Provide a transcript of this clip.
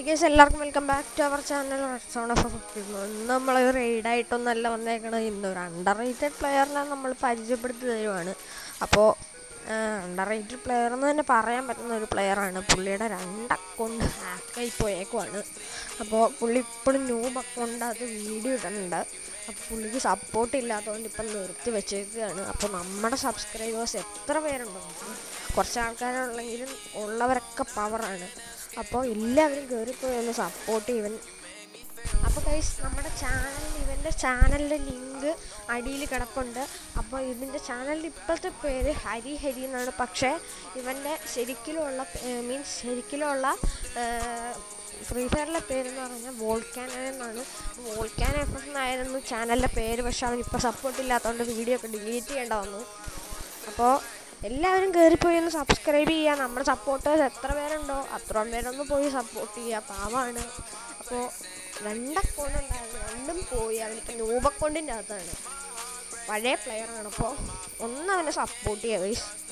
guys എല്ലാവർക്കും welcome back to our channel zone of ഇന്ന് നമ്മൾ റെയ്ഡായിട്ടൊന്നല്ല വന്നേക്കണത് ഇന്ന് ഒരു അണ്ടർ റേറ്റഡ് പ്ലെയറിനെ നമ്മൾ പരിചയപ്പെടുത്തി തരുവാണ് അപ്പോൾ അണ്ടർ റേറ്റഡ് പ്ലെയർ എന്ന് തന്നെ പറയാൻ പറ്റുന്ന ഒരു പ്ലെയറാണ് പുള്ളിയുടെ രണ്ട് അക്കൗണ്ട് ഹാക്കായി പോയേക്കുവാണ് അപ്പോൾ പുള്ളി ഇപ്പോഴും ന്യൂബ് അക്കൗണ്ട് അത് വീഡിയോ ഇടുന്നുണ്ട് അപ്പോൾ പുള്ളിക്ക് സപ്പോർട്ട് ഇല്ലാത്തതുകൊണ്ട് ഇപ്പം നിർത്തി വെച്ചേക്കുകയാണ് അപ്പോൾ നമ്മുടെ സബ്സ്ക്രൈബേഴ്സ് എത്ര പേരുണ്ടോ കുറച്ച് ആൾക്കാരുള്ളെങ്കിലും ഉള്ളവരൊക്കെ പവറാണ് അപ്പോൾ എല്ലാവരും കയറിപ്പോയി ഒന്ന് സപ്പോർട്ട് ഇവൻ അപ്പോൾ ഗൈസ് നമ്മുടെ ചാനൽ ഇവൻ്റെ ചാനലിൻ്റെ ലിങ്ക് അടിയിൽ കിടപ്പുണ്ട് അപ്പോൾ ഇതിൻ്റെ ചാനലിൻ്റെ ഇപ്പോഴത്തെ പേര് ഹരി ഹരി എന്നാണ് പക്ഷേ ഇവൻ്റെ ശരിക്കിലുള്ള മീൻസ് ശരിക്കിലുള്ള ഫ്രീ ഫയറിലെ പേരെന്ന് പറഞ്ഞാൽ വോൾക്കാൻ എന്നാണ് വോൾക്കാൻ എഫ് എന്നായിരുന്നു ചാനലിൻ്റെ പേര് പക്ഷേ അവനിപ്പോൾ സപ്പോർട്ട് ഇല്ലാത്തതുകൊണ്ട് വീഡിയോ ഒക്കെ ഡിലീറ്റ് ചെയ്യേണ്ട വന്നു അപ്പോൾ എല്ലാവരും കയറിപ്പോയി ഒന്ന് സബ്സ്ക്രൈബ് ചെയ്യുക നമ്മുടെ സപ്പോർട്ടേഴ്സ് എത്ര പേരുണ്ടോ അത്രയും പേരൊന്ന് പോയി സപ്പോർട്ട് ചെയ്യുക പാവമാണ് അപ്പോൾ രണ്ട് അക്കൗണ്ട് ഉണ്ടായിരുന്നു രണ്ടും പോയി അവനിപ്പോൾ ന്യൂബ് അക്കൗണ്ടിൻ്റെ അകത്താണ് പഴയ പ്ലെയറാണ് അപ്പോൾ ഒന്ന് അവനെ സപ്പോർട്ട് ചെയ്യുക ഗൈസ്